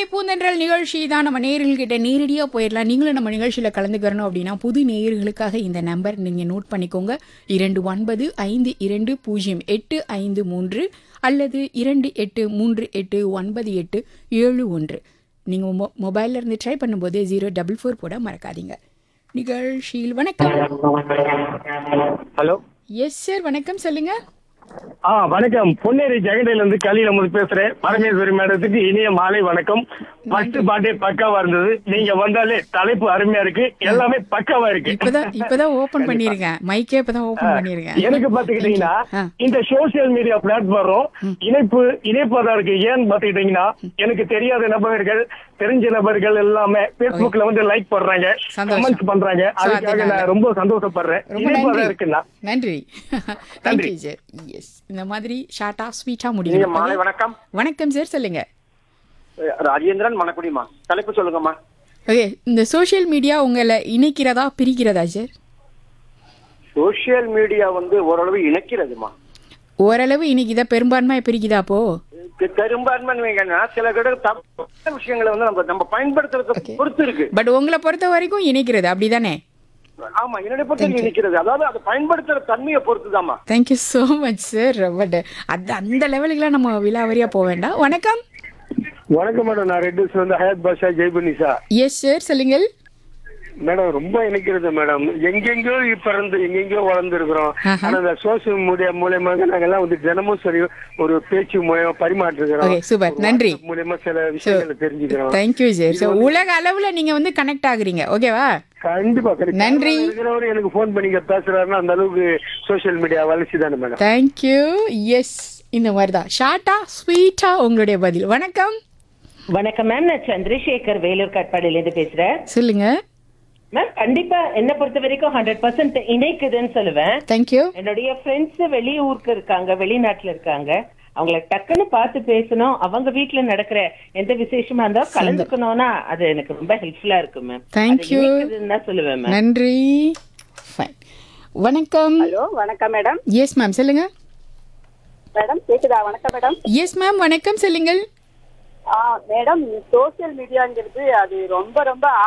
பூந்தென்றல் நிகழ்ச்சி தான் நம்ம நேயர்கள்கிட்ட நேரடியாக போயிடலாம் நீங்களும் நம்ம நிகழ்ச்சியில் கலந்துக்கிறணும் அப்படின்னா புது நேயர்களுக்காக இந்த நம்பர் நீங்கள் நோட் பண்ணிக்கோங்க இரண்டு ஒன்பது ஐந்து இரண்டு பூஜ்ஜியம் எட்டு ஐந்து மூன்று அல்லது இரண்டு எட்டு மூன்று எட்டு ஒன்பது எட்டு ஏழு ஒன்று நீங்கள் மொ மொபைலில் இருந்து ட்ரை பண்ணும்போது ஜீரோ டபுள் ஃபோர் போட மறக்காதீங்க நிகழ்ச்சியில் வணக்கம் ஹலோ எஸ் சார் வணக்கம் சொல்லுங்கள் ஆ வணக்கம் பொன்னேரி ஜெகடையில இருந்து கலியில முதல் பேசுறேன் பரமேஸ்வரி மேடத்துக்கு இனிய மாலை வணக்கம் ஃபர்ஸ்ட் பாட்டே பக்காவா இருந்தது நீங்க வந்தாலே தலைப்பு அருமையா இருக்கு எல்லாமே பக்காவா இருக்கு இப்பதான் இப்பதான் ஓபன் பண்ணிருக்கேன் மைக்கே இப்பதான் ஓபன் பண்ணிருக்கேன் எனக்கு பாத்துக்கிட்டீங்கன்னா ஆ. இந்த சோசியல் மீடியா பிளாட்ஃபார்ம் இணைப்பு இணைப்பதா இருக்கு ஏன்னு பாத்துக்கிட்டீங்கன்னா எனக்கு தெரியாத நபர்கள் தெரிஞ்ச நபர்கள் எல்லாமே Facebookல வந்து லைக் போடுறாங்க சந்தோஷம். கமெண்ட்ஸ் பண்றாங்க So, அதுக்காக அதனால. நான் ரொம்ப சந்தோஷப்படுறேன் ரொம்ப இணைப்பதா நன்றி இருக்குன்னா நன்றி தேங்க்யூ சார் எஸ் இந்த மாதிரி ஷார்ட்டா ஸ்வீட்டா முடியும் மாலை வணக்கம் வணக்கம் சார் சொல்லுங்க ராஜேந்திரன் மணக்குடிமா தலைப்பு சொல்லுங்கம்மா ஓகே இந்த சோஷியல் மீடியா உங்களை இணைக்கிறதா பிரிக்கிறதா சார் சோசியல் மீடியா வந்து ஓரளவு இணைக்கிறதுமா ஓரளவு இன்னைக்கு இதை பெரும்பான்மையா பிரிக்குதா அப்போ பெ- பெரும்பான்மை வைங்கன்னா சில கிட்ட தப்பான விஷயங்களை வந்து நம்ம நம்ம பயன்படுத்துறத பொறுத்து இருக்கு பட் உங்களை பொறுத்த வரைக்கும் இணைக்கிறது அப்படிதானே ஆமா என்னுடைய பொறுத்து இணைக்கிறது அதாவது அதை பயன்படுத்துற தன்மையை பொறுத்துதாம்மா thank you so much sir but அது அந்த லெவலுக்குலாம் நம்ம விலாவரியா போக வேண்டாம் வணக்கம் வணக்கம் மேடம் நான் ரெட் வந்து ஹயாத் பாஷா ஜெய்பனிசா எஸ் சார் சொல்லுங்கள் மேடம் ரொம்ப இணைக்கிறது மேடம் எங்கெங்கயோ பிறந்து எங்கெங்கயோ வளர்ந்துருக்கிறோம் ஆஹா. ஆனா இந்த சோசியல் மீடியா மூலியமாக நாங்க எல்லாம் வந்து தினமும் சரி ஒரு பேச்சு மூலியமா பரிமாற்றுகிறோம் ஓகே சூப்பர் நன்றி மூலியமா சில விஷயங்களை தெரிஞ்சுக்கிறோம் தேங்க்யூ சார் ஸோ உலக அளவுல நீங்க வந்து கனெக்ட் ஆகுறீங்க ஓகேவா கண்டிப்பா கண்டிப்பா. நன்றி. இருக்கிறவரு எனக்கு போன் பண்ணி பேசுறாருன்னா அந்த அளவுக்கு சோசியல் மீடியா வளர்ச்சி தானே மேடம் தேங்க்யூ எஸ் இந்த மாதிரி தான் ஷார்ட்டா ஸ்வீட்டா உங்களுடைய பதில் வணக்கம் வணக்கம் மேம் நான் சந்திரசேகர் வேலூர் காட்பாடியில இருந்து பேசுறேன் சொல்லுங்க மேம் கண்டிப்பா என்ன பொறுத்த வரைக்கும் ஹண்ட்ரட் பர்சன்ட் இணைக்குதுன்னு சொல்லுவேன் தேங்க்யூ என்னுடைய ஃப்ரெண்ட்ஸ் வெளியூருக்கு இருக்காங்க வெளிநாட்டுல இருக்காங்க அவங்கள டக்குன்னு பார்த்து பேசணும் அவங்க வீட்ல நடக்கிற எந்த விசேஷமா இருந்தாலும் கலந்துக்கணும்னா அது எனக்கு ரொம்ப ஹெல்ப்ஃபுல்லா இருக்கும் மேம் Thank you. தான் சொல்லுவேன் மேம் நன்றி ஃபைன் வணக்கம் ஹலோ வணக்கம் மேடம் எஸ் மேம் சொல்லுங்க மேடம் கேக்குதா வணக்கம் மேடம் எஸ் மேம் வணக்கம் சொல்லுங்கள் ஆ மேடம் சோசியல் மீடியாங்கிறது அது ரொம்ப ரொம்ப